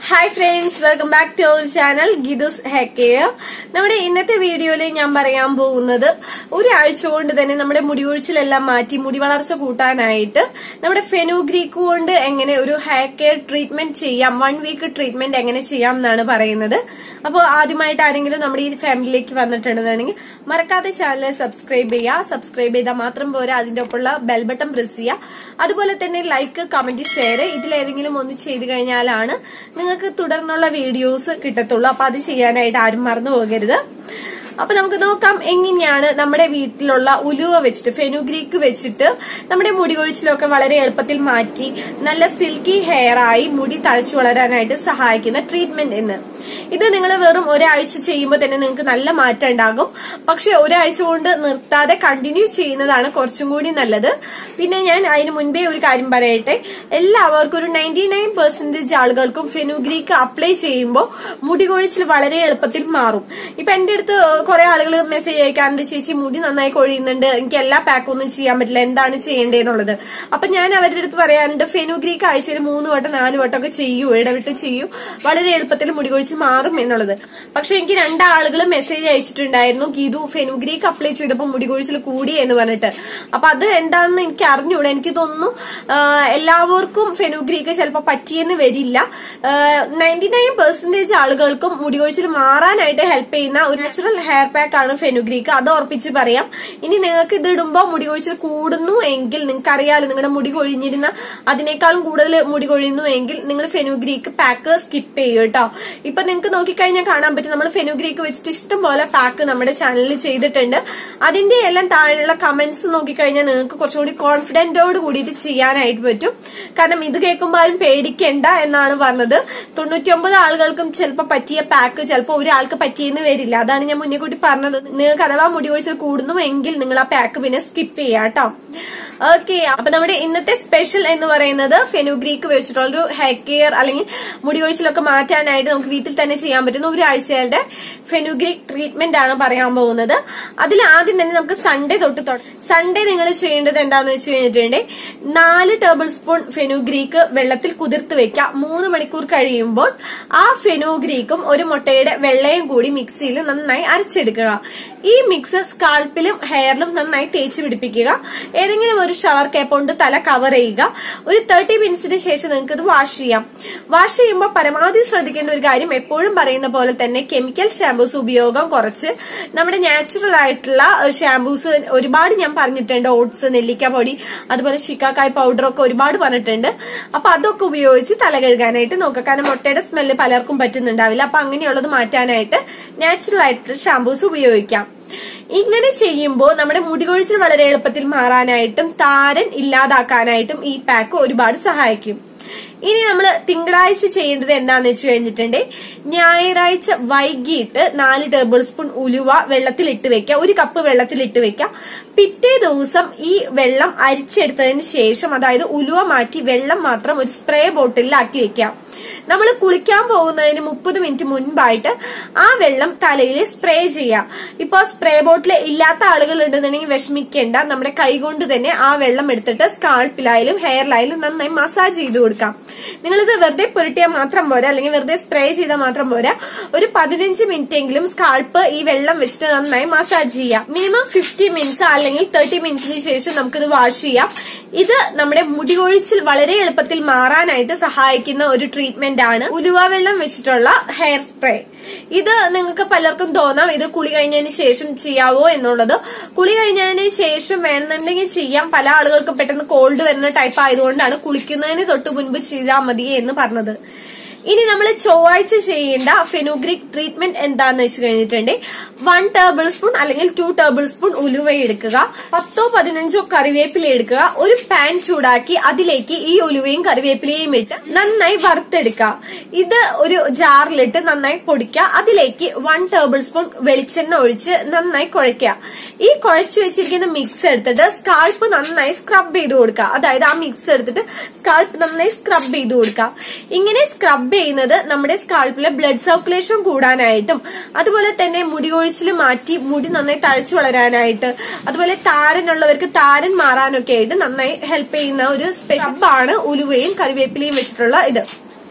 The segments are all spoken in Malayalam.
hi friends welcome back to our channel Geethu's hair care നമ്മുടെ ഇന്നത്തെ വീഡിയോയിൽ ഞാൻ പറയാൻ പോകുന്നത് ഒരാഴ്ച കൊണ്ട് തന്നെ നമ്മുടെ മുടി ഒഴിച്ചിലെല്ലാം മാറ്റി മുടി വളർച്ച കൂട്ടാനായിട്ട് നമ്മുടെ ഫെനുഗ്രീക്ക് കൊണ്ട് എങ്ങനെ ഒരു ഹെയർ കെയർ ട്രീറ്റ്മെന്റ് ചെയ്യാം വൺ വീക്ക് ട്രീറ്റ്മെന്റ് എങ്ങനെ ചെയ്യാം എന്നാണ് പറയുന്നത് അപ്പോൾ ആദ്യമായിട്ട് ആരെങ്കിലും നമ്മുടെ ഈ ഫാമിലിയിലേക്ക് വന്നിട്ടുണ്ടെന്നുണ്ടെങ്കിൽ മറക്കാതെ ചാനൽ സബ്സ്ക്രൈബ് ചെയ്യുക സബ്സ്ക്രൈബ് ചെയ്താൽ മാത്രം പോരാ അതിന്റെ ഒപ്പമുള്ള ബെൽ ബട്ടൺ പ്രസ് ചെയ്യുക അതുപോലെ തന്നെ ലൈക്ക് കമന്റ് ഷെയർ ഇതിലേതെങ്കിലും ഒന്ന് ചെയ്തു കഴിഞ്ഞാലാണ് നിങ്ങൾക്ക് തുടർന്നുള്ള വീഡിയോസ് കിട്ടത്തുള്ളൂ അപ്പൊ അത് ചെയ്യാനായിട്ട് ആരും മറന്നു പോകരുത് അപ്പൊ നമുക്ക് നോക്കാം എങ്ങനെയാണ് നമ്മുടെ വീട്ടിലുള്ള ഉലുവ വെച്ചിട്ട് ഫെനുഗ്രീക്ക് വെച്ചിട്ട് നമ്മുടെ മുടി കൊഴിച്ചിലൊക്കെ വളരെ എളുപ്പത്തിൽ മാറ്റി നല്ല സിൽക്കി ഹെയർ ആയി മുടി തഴച്ചു വളരാനായിട്ട് സഹായിക്കുന്ന ട്രീറ്റ്മെന്റ് എന്ന് ഇത് നിങ്ങൾ വെറും ഒരാഴ്ച ചെയ്യുമ്പോൾ തന്നെ നിങ്ങൾക്ക് നല്ല മാറ്റം ഉണ്ടാകും പക്ഷെ ഒരാഴ്ച കൊണ്ട് നിർത്താതെ കണ്ടിന്യൂ ചെയ്യുന്നതാണ് കുറച്ചും കൂടി നല്ലത് പിന്നെ ഞാൻ അതിന് മുൻപേ ഒരു കാര്യം പറയട്ടെ എല്ലാവർക്കും ഒരു നയൻറ്റി നയൻ പെർസെന്റേജ് ആളുകൾക്കും ഫെനുഗ്രീക്ക് അപ്ലൈ ചെയ്യുമ്പോൾ മുടി കൊഴിച്ചിൽ വളരെ എളുപ്പത്തിൽ മാറും ഇപ്പൊ എന്റെ അടുത്ത് കുറെ ആളുകൾ മെസ്സേജ് അയക്കാറുണ്ട് ചേച്ചി മുടി നന്നായി കൊഴിയുന്നുണ്ട് എനിക്ക് എല്ലാ പാക്കും ഒന്നും ചെയ്യാൻ പറ്റില്ല എന്താണ് ചെയ്യേണ്ടതെന്നുള്ളത് അപ്പൊ ഞാൻ അവരുടെ അടുത്ത് പറയാറുണ്ട് ഫെനുഗ്രീക്ക് ആഴ്ചയിൽ മൂന്ന് വട്ടം നാല് വട്ടം ഒക്കെ ചെയ്യൂ ഇടവിട്ട് ചെയ്യൂ വളരെ എളുപ്പത്തിൽ മുടി കൊഴിച്ചിൽ മാറും എന്നുള്ളത് പക്ഷെ എനിക്ക് രണ്ടാളുകൾ മെസ്സേജ് അയച്ചിട്ടുണ്ടായിരുന്നു ഗീതു ഫെനുഗ്രീക്ക് അപ്ലൈ ചെയ്തപ്പോൾ മുടി കൊഴിച്ചിൽ കൂടി എന്ന് പറഞ്ഞിട്ട് അപ്പൊ അത് എന്താണെന്ന് എനിക്ക് അറിഞ്ഞൂടാ എനിക്ക് തോന്നുന്നു എല്ലാവർക്കും ഫെനുഗ്രീക്ക് ചിലപ്പോൾ പറ്റിയെന്ന് വരില്ല നയൻറ്റി നയൻ പെർസെന്റേജ് ആളുകൾക്കും മുടി കൊഴിച്ചിൽ മാറാനായിട്ട് ഹെൽപ്പ് ചെയ്യുന്ന ഒരു നാച്ചുറൽ ഹെയർ പാക്ക് ആണ് ഫെനുഗ്രീക്ക് അത് ഉറപ്പിച്ച് പറയാം ഇനി നിങ്ങൾക്ക് ഇത് ഇടുമ്പോൾ മുടി കൊഴിച്ചിൽ കൂടുന്നു എങ്കിൽ നിങ്ങൾക്ക് അറിയാലോ നിങ്ങളുടെ മുടി കൊഴിഞ്ഞിരുന്ന അതിനേക്കാളും കൂടുതൽ മുടി കൊഴിയുന്നു എങ്കിൽ നിങ്ങൾ ഫെനുഗ്രീക്ക് പാക്ക് സ്കിപ്പ് ചെയ്യും കേട്ടോ ഇപ്പൊ നിങ്ങൾക്ക് നോക്കിക്കഴിഞ്ഞാൽ കാണാൻ പറ്റും നമ്മൾ ഫെനുഗ്രീക്ക് വെച്ചിട്ട് ഇഷ്ടം പോലെ പാക്ക് നമ്മുടെ ചാനലിൽ ചെയ്തിട്ടുണ്ട് അതിന്റെ എല്ലാം താഴെയുള്ള കമന്റ്സ് നോക്കിക്കഴിഞ്ഞാൽ നിങ്ങൾക്ക് കുറച്ചുകൂടി കോൺഫിഡന്റോട് കൂടിയിട്ട് ചെയ്യാനായിട്ട് പറ്റും കാരണം ഇത് കേൾക്കുമ്പോൾ ആരും പേടിക്കണ്ട എന്നാണ് പറഞ്ഞത് തൊണ്ണൂറ്റിയൊമ്പത് ആളുകൾക്കും ചിലപ്പോൾ പറ്റിയ പാക്ക് ചിലപ്പോൾ ഒരാൾക്ക് പറ്റിയെന്ന് വരില്ല അതാണ് ഞാൻ മുന്നേ കൂട്ടി പറഞ്ഞത് നിങ്ങൾക്ക് അഥവാ മുടി കൊഴിച്ചിൽ കൂടുന്നു എങ്കിൽ നിങ്ങൾ ആ പാക്ക് പിന്നെ സ്കിപ്പ് ചെയ്യാം കേട്ടോ ഓക്കെ അപ്പൊ നമ്മുടെ ഇന്നത്തെ സ്പെഷ്യൽ എന്ന് പറയുന്നത് ഫെനുഗ്രീക്ക് വെച്ചിട്ടുള്ള ഒരു ഹെയർ കെയർ അല്ലെങ്കിൽ മുടി കൊഴിച്ചിലൊക്കെ മാറ്റാനായിട്ട് നമുക്ക് വീട്ടിൽ തന്നെ ചെയ്യാൻ പറ്റുന്ന ഒരാഴ്ചയുടെ ഫെനുഗ്രീക്ക് ട്രീറ്റ്മെന്റ് ആണ് പറയാൻ പോകുന്നത് അതിൽ ആദ്യം തന്നെ നമുക്ക് സൺഡേ തൊട്ട് സൺഡേ നിങ്ങൾ ചെയ്യേണ്ടത് എന്താണെന്ന് വെച്ച് കഴിഞ്ഞിട്ടുണ്ടെങ്കിൽ നാല് ടേബിൾ സ്പൂൺ ഫെനുഗ്രീക്ക് വെള്ളത്തിൽ കുതിർത്ത് വെക്കാം മൂന്ന് മണിക്കൂർ കഴിയുമ്പോൾ ആ ഫെനുഗ്രീക്കും ഒരു മുട്ടയുടെ വെള്ളയും കൂടി മിക്സിയിൽ നന്നായി അരച്ചെടുക്കുക ഈ മിക്സ് സ്കാൾപ്പിലും ഹെയറിലും നന്നായി തേച്ച് പിടിപ്പിക്കുക ഏതെങ്കിലും ഒരു ഷവർ കേപ്പ് കൊണ്ട് തല കവർ ചെയ്യുക ഒരു തേർട്ടി മിനിറ്റ്സിന് ശേഷം നിങ്ങൾക്ക് ഇത് വാഷ് ചെയ്യാം വാഷ് ചെയ്യുമ്പോൾ പരമാവധി ശ്രദ്ധിക്കേണ്ട ഒരു കാര്യം എപ്പോഴും പറയുന്ന പോലെ തന്നെ കെമിക്കൽ ഷാംപൂസ് ഉപയോഗം കുറച്ച് നമ്മുടെ നാച്ചുറൽ ആയിട്ടുള്ള ഷാംപൂസ് ഒരുപാട് ഞാൻ പറഞ്ഞിട്ടുണ്ട് ഓട്സ് നെല്ലിക്ക പൊടി അതുപോലെ ശിക്കാക്കായ് പൗഡർ ഒക്കെ ഒരുപാട് പറഞ്ഞിട്ടുണ്ട് അപ്പൊ അതൊക്കെ ഉപയോഗിച്ച് തല കഴുകാനായിട്ട് നോക്കുക കാരണം മുട്ടയുടെ സ്മെല്ല് പലർക്കും പറ്റുന്നുണ്ടാവില്ല അപ്പൊ അങ്ങനെയുള്ളത് മാറ്റാനായിട്ട് നാച്ചുറൽ ആയിട്ടുള്ള ഷാംപൂസ് ഉപയോഗിക്കാം ഇങ്ങനെ ചെയ്യുമ്പോൾ നമ്മുടെ മുടി കൊഴിച്ചിൽ വളരെ എളുപ്പത്തിൽ മാറാനായിട്ടും താരൻ ഇല്ലാതാക്കാനായിട്ടും ഈ പാക്ക് ഒരുപാട് സഹായിക്കും ഇനി നമ്മൾ തിങ്കളാഴ്ച ചെയ്യേണ്ടത് എന്താന്ന് വെച്ച് കഴിഞ്ഞിട്ടുണ്ടെങ്കിൽ ഞായറാഴ്ച വൈകിട്ട് നാല് ടേബിൾ സ്പൂൺ ഉലുവ വെള്ളത്തിൽ ഇട്ട് വെക്കുക ഒരു കപ്പ് വെള്ളത്തിൽ ഇട്ട് വെക്കുക പിറ്റേ ദിവസം ഈ വെള്ളം അരിച്ചെടുത്തതിന് ശേഷം അതായത് ഉലുവ മാറ്റി വെള്ളം മാത്രം ഒരു സ്പ്രേ ബോട്ടിലാക്കി വെക്കാം നമ്മൾ കുളിക്കാൻ പോകുന്നതിന് മുപ്പത് മിനിറ്റ് മുൻപായിട്ട് ആ വെള്ളം തലയിൽ സ്പ്രേ ചെയ്യാം ഇപ്പൊ സ്പ്രേ ബോട്ടിൽ ഇല്ലാത്ത ആളുകൾ ഉണ്ടെന്നുണ്ടെങ്കിൽ വിഷമിക്കേണ്ട നമ്മുടെ കൈകൊണ്ട് തന്നെ ആ വെള്ളം എടുത്തിട്ട് സ്കാൾപ്പിലായാലും ഹെയറിലായാലും നന്നായി മസാജ് ചെയ്ത് കൊടുക്കാം നിങ്ങളിത് വെറുതെ പുരട്ടിയാൽ മാത്രം പോരാ അല്ലെങ്കിൽ വെറുതെ സ്പ്രേ ചെയ്താൽ മാത്രം പോരാ ഒരു പതിനഞ്ച് മിനിറ്റ് എങ്കിലും സ്കാൾപ്പ് ഈ വെള്ളം വെച്ചിട്ട് നന്നായി മസാജ് ചെയ്യാം മിനിമം ഫിഫ്റ്റി മിനിറ്റ്സ് അല്ലെങ്കിൽ തേർട്ടി മിനിറ്റ്സിന് ശേഷം നമുക്കിത് വാഷ് ചെയ്യാം ഇത് നമ്മുടെ മുടി കൊഴിച്ചിൽ വളരെ എളുപ്പത്തിൽ മാറാനായിട്ട് സഹായിക്കുന്ന ഒരു ട്രീറ്റ്മെന്റ് ആണ് ഉലുവ വെള്ളം വെച്ചിട്ടുള്ള ഹെയർ സ്പ്രേ ഇത് നിങ്ങൾക്ക് പലർക്കും തോന്നാം ഇത് കുളി കഴിഞ്ഞതിന് ശേഷം ചെയ്യാവോ എന്നുള്ളത് കുളി കഴിഞ്ഞതിന് ശേഷം വേണമെന്നുണ്ടെങ്കിൽ ചെയ്യാം പല ആളുകൾക്കും പെട്ടെന്ന് കോൾഡ് വരുന്ന ടൈപ്പ് ആയതുകൊണ്ടാണ് കുളിക്കുന്നതിന് തൊട്ട് മുൻപ് ചെയ്താൽ മതി എന്ന് പറഞ്ഞത് ഇനി നമ്മൾ ചൊവ്വാഴ്ച ചെയ്യേണ്ട ഫെനുഗ്രിക് ട്രീറ്റ്മെന്റ് എന്താന്ന് വെച്ച് കഴിഞ്ഞിട്ടുണ്ടെങ്കിൽ വൺ ടേബിൾ സ്പൂൺ അല്ലെങ്കിൽ ടു ടേബിൾ സ്പൂൺ ഉലുവ എടുക്കുക പത്തോ പതിനഞ്ചോ കറിവേപ്പില എടുക്കുക ഒരു പാൻ ചൂടാക്കി അതിലേക്ക് ഈ ഉലുവയും കറിവേപ്പിലയും ഇട്ട് നന്നായി വറുത്തെടുക്കുക ഇത് ഒരു ജാറിലിട്ട് നന്നായി പൊടിക്കുക അതിലേക്ക് വൺ ടേബിൾ സ്പൂൺ വെളിച്ചെണ്ണ ഒഴിച്ച് നന്നായി കുഴയ്ക്കുക ഈ കുഴച്ച് വെച്ചിരിക്കുന്ന മിക്സ് എടുത്തിട്ട് സ്കാൾപ്പ് നന്നായി സ്ക്രബ് ചെയ്ത് കൊടുക്കുക അതായത് ആ മിക്സ് എടുത്തിട്ട് സ്കാൾപ്പ് നന്നായി സ്ക്രബ് ചെയ്ത് കൊടുക്കുക ഇങ്ങനെ സ്ക്രബ് ചെയ്യുന്നത് നമ്മുടെ സ്കാൾപ്പിലെ ബ്ലഡ് സർക്കുലേഷൻ കൂടാനായിട്ടും അതുപോലെ തന്നെ മുടി കൊഴിച്ചിൽ മാറ്റി മുടി നന്നായി തഴച്ചു വളരാനായിട്ട് അതുപോലെ താരനുള്ളവർക്ക് താരൻ മാറാനൊക്കെ ആയിട്ട് നന്നായി ഹെൽപ്പ് ചെയ്യുന്ന ഒരു സ്പെഷ്യൽ ആണ് ഉലുവയും കറിവേപ്പിലയും വെച്ചിട്ടുള്ള ഇത്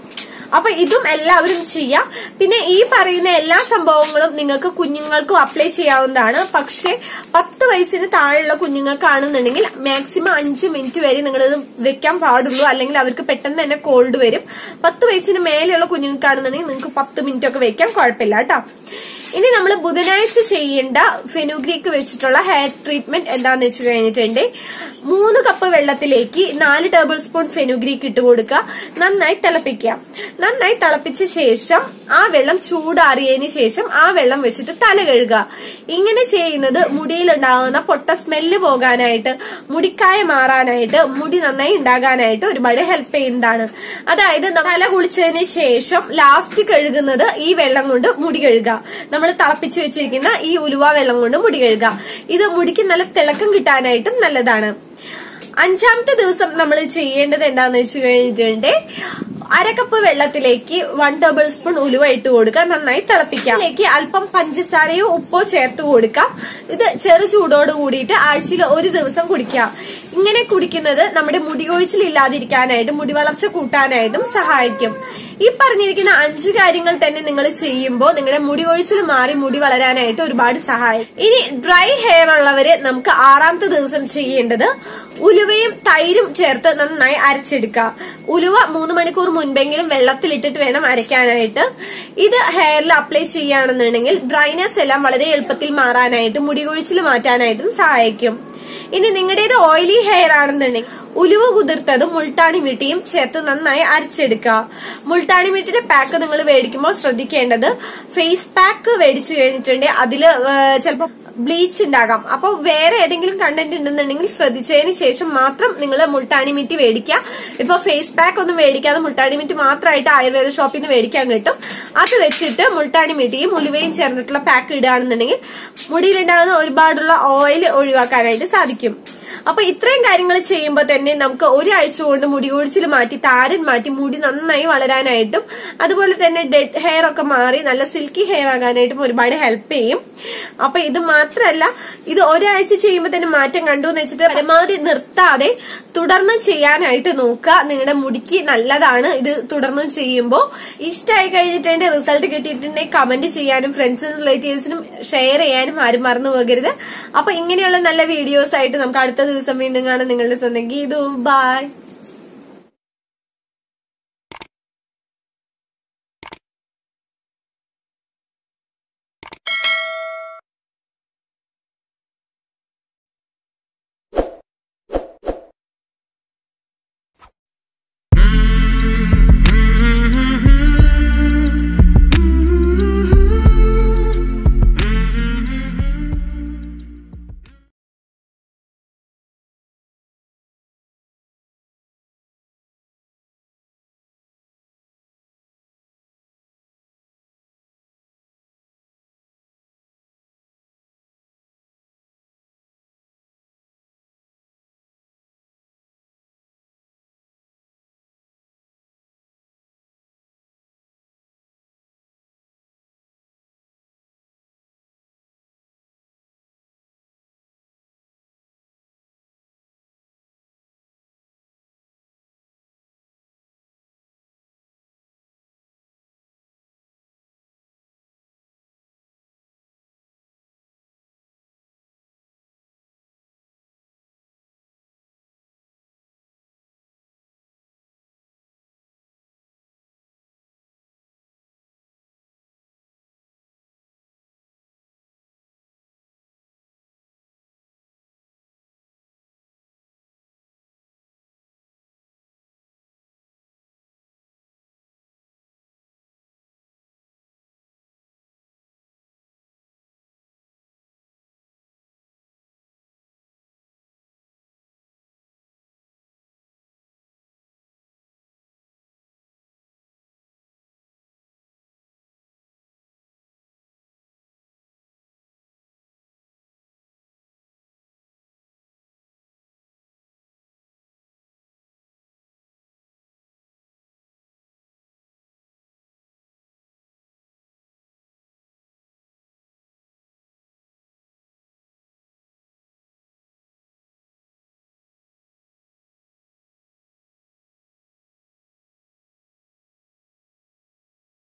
അപ്പൊ ഇതും എല്ലാവരും ചെയ്യാം പിന്നെ ഈ പറയുന്ന എല്ലാ സംഭവങ്ങളും നിങ്ങൾക്ക് കുഞ്ഞുങ്ങൾക്കും അപ്ലൈ ചെയ്യാവുന്നതാണ് പക്ഷെ പത്ത് വയസ്സിന് താഴെയുള്ള കുഞ്ഞുങ്ങൾക്കാണെന്നുണ്ടെങ്കിൽ മാക്സിമം അഞ്ച് മിനിറ്റ് വരെ നിങ്ങൾ ഇത് വെക്കാൻ പാടുള്ളൂ അല്ലെങ്കിൽ അവർക്ക് പെട്ടെന്ന് തന്നെ കോൾഡ് വരും പത്ത് വയസ്സിന് മേലെയുള്ള കുഞ്ഞുങ്ങൾക്കാണെന്നുണ്ടെങ്കിൽ നിങ്ങൾക്ക് പത്ത് മിനിറ്റ് ഒക്കെ വെക്കാൻ കുഴപ്പമില്ല കേട്ടോ ഇനി നമ്മൾ ബുധനാഴ്ച ചെയ്യേണ്ട ഫെനുഗ്രീക്ക് വെച്ചിട്ടുള്ള ഹെയർ ട്രീറ്റ്മെന്റ് എന്താന്ന് വെച്ച് കഴിഞ്ഞിട്ടുണ്ട് മൂന്ന് കപ്പ് വെള്ളത്തിലേക്ക് നാല് ടേബിൾ സ്പൂൺ ഫെനുഗ്രീക്ക് ഇട്ട് കൊടുക്കുക നന്നായി തിളപ്പിക്കുക നന്നായി തിളപ്പിച്ച ശേഷം ആ വെള്ളം ചൂടാറിയതിന് ശേഷം ആ വെള്ളം വെച്ചിട്ട് തല കഴുകുക ഇങ്ങനെ ചെയ്യുന്നത് മുടിയിലുണ്ടാകുന്ന പൊട്ട സ്മെല്ല് പോകാനായിട്ട് മുടിക്കായ മാറാനായിട്ട് മുടി നന്നായി ഉണ്ടാകാനായിട്ട് ഒരുപാട് ഹെൽപ്പ് ചെയ്യുന്നതാണ് അതായത് തല കുളിച്ചതിന് ശേഷം ലാസ്റ്റ് കഴുകുന്നത് ഈ വെള്ളം കൊണ്ട് മുടി കഴുകുക നമ്മൾ തിളപ്പിച്ച് വെച്ചിരിക്കുന്ന ഈ ഉലുവ വെള്ളം കൊണ്ട് മുടി കഴുകുക ഇത് മുടിക്ക് നല്ല തിളക്കം കിട്ടാനായിട്ടും നല്ലതാണ് അഞ്ചാമത്തെ ദിവസം നമ്മൾ ചെയ്യേണ്ടത് എന്താന്ന് വെച്ച് കഴിഞ്ഞിട്ടുണ്ട് അരക്കപ്പ് വെള്ളത്തിലേക്ക് വൺ ടേബിൾ സ്പൂൺ ഉലുവ ഇട്ട് കൊടുക്കുക നന്നായി തിളപ്പിക്കാം അതിലേക്ക് അല്പം പഞ്ചസാരയോ ഉപ്പോ ചേർത്ത് കൊടുക്കാം ഇത് ചെറു ചൂടോട് കൂടിയിട്ട് ആഴ്ചയിൽ ഒരു ദിവസം കുടിക്കാം ഇങ്ങനെ കുടിക്കുന്നത് നമ്മുടെ മുടി കൊഴിച്ചിൽ ഇല്ലാതിരിക്കാനായിട്ടും മുടി വളർച്ച കൂട്ടാനായിട്ടും സഹായിക്കും ഈ പറഞ്ഞിരിക്കുന്ന അഞ്ചു കാര്യങ്ങൾ തന്നെ നിങ്ങൾ ചെയ്യുമ്പോൾ നിങ്ങളുടെ മുടി കൊഴിച്ചിൽ മാറി മുടി വളരാനായിട്ട് ഒരുപാട് സഹായിക്കും ഇനി ഡ്രൈ ഹെയർ ഉള്ളവര് നമുക്ക് ആറാമത്തെ ദിവസം ചെയ്യേണ്ടത് ഉലുവയും തൈരും ചേർത്ത് നന്നായി അരച്ചെടുക്കുക ഉലുവ മൂന്ന് മണിക്കൂർ മുൻപെങ്കിലും വെള്ളത്തിലിട്ടിട്ട് വേണം അരയ്ക്കാനായിട്ട് ഇത് ഹെയറിൽ അപ്ലൈ ചെയ്യുകയാണെന്നുണ്ടെങ്കിൽ ഡ്രൈനെസ് എല്ലാം വളരെ എളുപ്പത്തിൽ മാറാനായിട്ടും മുടി കൊഴിച്ചിൽ മാറ്റാനായിട്ടും സഹായിക്കും ഇനി നിങ്ങളുടേത് ഓയിലി ഹെയർ ആണെന്നുണ്ടെങ്കിൽ ഉലുവ കുതിർത്തതും മുൾട്ടാണി വീട്ടിയും ചേർത്ത് നന്നായി അരച്ചെടുക്കുക മുൾട്ടാണി വീട്ടിയുടെ പാക്ക് നിങ്ങൾ മേടിക്കുമ്പോൾ ശ്രദ്ധിക്കേണ്ടത് ഫേസ് പാക്ക് മേടിച്ചു കഴിഞ്ഞിട്ടുണ്ടെങ്കിൽ അതില് ചിലപ്പോൾ ബ്ലീച്ച് ഉണ്ടാകാം അപ്പൊ വേറെ ഏതെങ്കിലും കണ്ടന്റ് ഉണ്ടെന്നുണ്ടെങ്കിൽ ശ്രദ്ധിച്ചതിന് ശേഷം മാത്രം നിങ്ങൾ മുൾട്ടാണി മിറ്റി മേടിക്കുക ഇപ്പൊ ഫേസ് പാക്ക് ഒന്നും മേടിക്കാതെ മുൾട്ടാണി മിറ്റി മാത്രമായിട്ട് ആയുർവേദ ഷോപ്പിൽ നിന്ന് മേടിക്കാൻ കിട്ടും അത് വെച്ചിട്ട് മുൾട്ടാണി മിറ്റിയും ഉലുവയും ചേർന്നിട്ടുള്ള പാക്ക് ഇടുകയാണെന്നുണ്ടെങ്കിൽ മുടിയിലുണ്ടാകുന്ന ഒരുപാടുള്ള ഓയിൽ ഒഴിവാക്കാനായിട്ട് സാധിക്കും അപ്പൊ ഇത്രയും കാര്യങ്ങൾ ചെയ്യുമ്പോൾ തന്നെ നമുക്ക് ഒരാഴ്ച കൊണ്ട് മുടി കൊഴിച്ചിൽ മാറ്റി താരൻ മാറ്റി മുടി നന്നായി വളരാനായിട്ടും അതുപോലെ തന്നെ ഡെഡ് ഹെയർ ഒക്കെ മാറി നല്ല സിൽക്കി ഹെയർ ആകാനായിട്ടും ഒരുപാട് ഹെൽപ്പ് ചെയ്യും അപ്പൊ ഇത് മാത്രമല്ല ഇത് ഒരാഴ്ച ചെയ്യുമ്പോൾ തന്നെ മാറ്റം കണ്ടു എന്ന് വെച്ചിട്ട് പരമാവധി നിർത്താതെ തുടർന്ന് ചെയ്യാനായിട്ട് നോക്കുക നിങ്ങളുടെ മുടിക്ക് നല്ലതാണ് ഇത് തുടർന്ന് ചെയ്യുമ്പോൾ ഇഷ്ടമായി കഴിഞ്ഞിട്ടുണ്ടെങ്കിൽ റിസൾട്ട് കിട്ടിയിട്ടുണ്ടെങ്കിൽ കമന്റ് ചെയ്യാനും ഫ്രണ്ട്സിനും റിലേറ്റീവ്സിനും ഷെയർ ചെയ്യാനും ആരും മറന്നു പോകരുത് അപ്പൊ ഇങ്ങനെയുള്ള നല്ല വീഡിയോസ് ആയിട്ട് നമുക്ക് അടുത്ത ദിവസം വീണ്ടും കാണാം നിങ്ങളുടെ സ്വന്തം ഗീതു ബൈ